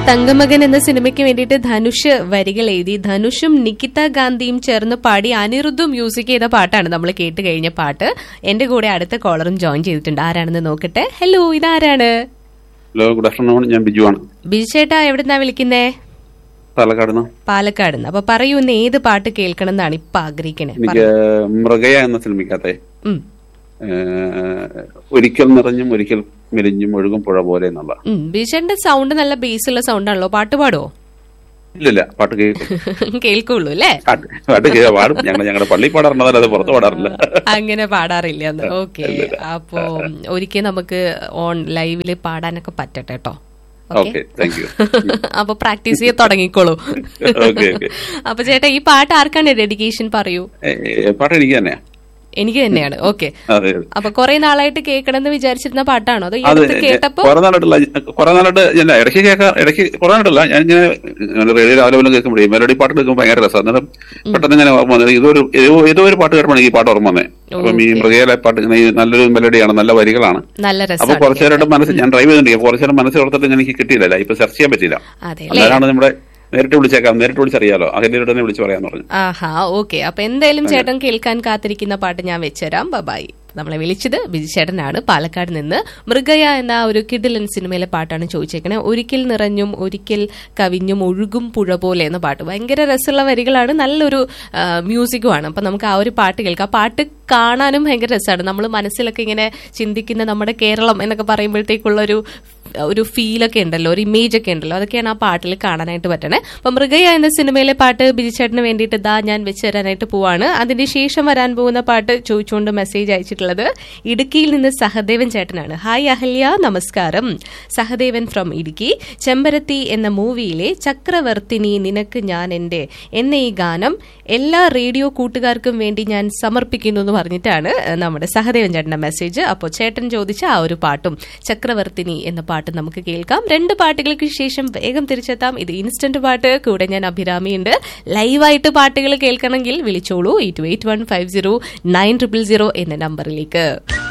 തങ്കമകൻ എന്ന സിനിമയ്ക്ക് വേണ്ടിയിട്ട് ധനുഷ് വരികൾ എഴുതി ധനുഷും നികിത ഗാന്ധിയും ചേർന്ന് പാടി അനിരുദ്ധും മ്യൂസിക് ചെയ്ത പാട്ടാണ് നമ്മൾ കേട്ട് കഴിഞ്ഞ പാട്ട് എന്റെ കൂടെ അടുത്ത കോളറും ജോയിൻ ചെയ്തിട്ടുണ്ട് ആരാണെന്ന് നോക്കട്ടെ ഹലോ ഇതാരാണ് ഹലോ ഗുഡ് ആഫ്റ്റർനൂൺ ഞാൻ ബിജുവാണ് ബിജു ചേട്ടാ എവിടുന്നാ വിളിക്കുന്നേ പാലക്കാട് നിന്ന് പാലക്കാട് നിന്ന് അപ്പൊ പറയൂ ഇന്ന് ഏത് പാട്ട് കേൾക്കണം എന്നാണ് ഇപ്പൊ ആഗ്രഹിക്കണേ എനിക്ക് മൃഗയ എന്ന സിനിമയ്ക്കകത്തെ ഉം. ഏഹ്, ഒരിക്കൽ നിറഞ്ഞും ഒരിക്കൽ മെലിഞ്ഞും ഒഴുകും പുഴ പോലെ എന്നുള്ള ഉം. ബിജു ചേട്ടന്റെ സൗണ്ട് നല്ല ബേസ് ഉള്ള സൗണ്ട് ആണല്ലോ പാട്ട് പാടുവോ ഇല്ലില്ല പാട്ട് കേൾക്കും കേൾക്കുള്ളൂ അല്ലേ പാട്ട് പാട്ട് കേ പാടും ഞങ്ങൾ ഞങ്ങളുടെ പള്ളി പാടാറുണ്ട് അത് പുറത്ത് പാടാറില്ല അങ്ങനെ പാടാറില്ല ഓക്കെ അപ്പോ ഒരിക്കൽ നമുക്ക് ഓൺ ലൈവില് പാടാനൊക്കെ പറ്റട്ടെ കേട്ടോ ഓക്കെ താങ്ക് യു അപ്പൊ പ്രാക്ടീസ് ചെയ്ത് തുടങ്ങിക്കോളൂ ഓക്കെ ഓക്കെ അപ്പൊ ചേട്ടാ ഈ പാട്ട് ആർക്കാണ് ഡെഡിക്കേഷൻ പറയൂ പാട്ട് എനിക്ക് തന്നെയാ എനിക്ക് തന്നെയാണ് ഓക്കെ അതെ അതെ. അപ്പൊ കുറെ നാളായിട്ട് കേൾക്കണം എന്ന് വിചാരിച്ചിരുന്ന പാട്ടാണോ അതോ ഈ അത് അടുത്ത് കേട്ടപ്പോ കുറെ നാളായിട്ടില്ല കുറെ നാളായിട്ട് ഞാൻ ഇടയ്ക്ക് കേൾക്കാം ഇടയ്ക്ക് കുറെ നാളായിട്ടില്ല ഞാൻ ഇങ്ങനെ റേഡിയോ രാവിലെ വല്ലതും കേൾക്കുമ്പോഴേ മെലഡി പാട്ട് കേൾക്കുമ്പോൾ ഭയങ്കര രസം അന്നേരം പെട്ടെന്ന് ഇങ്ങനെ ഓർമ്മ വന്നത് ഇതൊരു ഏതോ- ഏതോ ഒരു പാട്ട് കേട്ടപ്പോൾ ഈ പാട്ട് ഓർമ്മ വന്നേ അപ്പം ഈ മൃഗയിലെ പാട്ട് ഇങ്ങനെ ഈ നല്ലൊരു മെലഡിയാണ് നല്ല വരികളാണ് നല്ല അപ്പൊ രസമാണ് കുറച്ചു നേരമായിട്ട് മനസ്സ് ഞാൻ ഡ്രൈവ് ചെയ്തിട്ടുണ്ട് കുറച്ചു നേരം മനസ്സ് ഓർത്തിട്ട് എനിക്ക് കിട്ടിയില്ല ഇപ്പൊ സെർച്ച് ചെയ്യാൻ പറ്റിയില്ല അതെ അല്ലേ അതാണ് നമ്മുടെ നേരിട്ട് വിളിച്ചേക്കാം നേരിട്ട് വിളിച്ചറിയാലോ അകലിയുടെ തന്നെ വിളിച്ച് പറയാന്ന് പറഞ്ഞു ആഹാ ഓക്കെ അപ്പൊ എന്തായാലും ചേട്ടൻ കേൾക്കാൻ കാത്തിരിക്കുന്ന പാട്ട് ഞാൻ വെച്ചുതരാം ബബായി നമ്മളെ വിളിച്ചത് ബിജു ചേട്ടനാണ് പാലക്കാട് നിന്ന് മൃഗയ എന്ന ഒരു കിഡിലൻ സിനിമയിലെ പാട്ടാണ് ചോദിച്ചേക്കണേ ഒരിക്കൽ നിറഞ്ഞും ഒരിക്കൽ കവിഞ്ഞും ഒഴുകും പുഴ പോലെ എന്ന പാട്ട് ഭയങ്കര രസമുള്ള വരികളാണ് നല്ലൊരു ആ, മ്യൂസിക്കുമാണ് അപ്പൊ നമുക്ക് ആ ഒരു പാട്ട് കേൾക്കാം ആ പാട്ട് കാണാനും ഭയങ്കര രസമാണ് നമ്മൾ മനസ്സിലൊക്കെ ഇങ്ങനെ ചിന്തിക്കുന്ന നമ്മുടെ കേരളം എന്നൊക്കെ പറയുമ്പോഴത്തേക്കുള്ള ഒരു ഒരു ഫീലൊക്കെ ഉണ്ടല്ലോ ഒരു ഇമേജ് ഒക്കെ ഉണ്ടല്ലോ അതൊക്കെയാണ് ആ പാട്ടിൽ കാണാനായിട്ട് പറ്റണേ അപ്പൊ മൃഗയ എന്ന സിനിമയിലെ പാട്ട് ബിജിച്ചേട്ടന് വേണ്ടിയിട്ട് ദാ ഞാൻ വെച്ച് തരാനായിട്ട് പോവാണ് അതിന് ശേഷം വരാൻ പോകുന്ന പാട്ട് ചോദിച്ചുകൊണ്ട് മെസ്സേജ് അയച്ചിട്ടുള്ളത് ഇടുക്കിയിൽ നിന്ന് സഹദേവൻ ചേട്ടനാണ് ഹായ് അഹല്യ നമസ്കാരം സഹദേവൻ ഫ്രം ഇടുക്കി ചെമ്പരത്തി എന്ന മൂവിയിലെ ചക്രവർത്തിനി നിനക്ക് ഞാൻ എന്റെ എന്ന ഈ ഗാനം എല്ലാ റേഡിയോ കൂട്ടുകാർക്കും വേണ്ടി ഞാൻ സമർപ്പിക്കുന്നു എന്ന് പറഞ്ഞിട്ടാണ് നമ്മുടെ സഹദേവൻ ചേട്ടന്റെ മെസ്സേജ് അപ്പോൾ ചേട്ടൻ ചോദിച്ച ആ ഒരു പാട്ടും ചക്രവർത്തിനി എന്ന പാട്ട് നമുക്ക് കേൾക്കാം രണ്ട് പാട്ടുകൾക്ക് ശേഷം വേഗം തിരിച്ചെത്താം ഇത് ഇൻസ്റ്റന്റ് പാട്ട് കൂടെ ഞാൻ അഭിരാമിയുണ്ട് ലൈവായിട്ട് പാട്ടുകൾ കേൾക്കണമെങ്കിൽ വിളിച്ചോളൂ eight eight one five zero nine triple zero എന്ന നമ്പറിലേക്ക്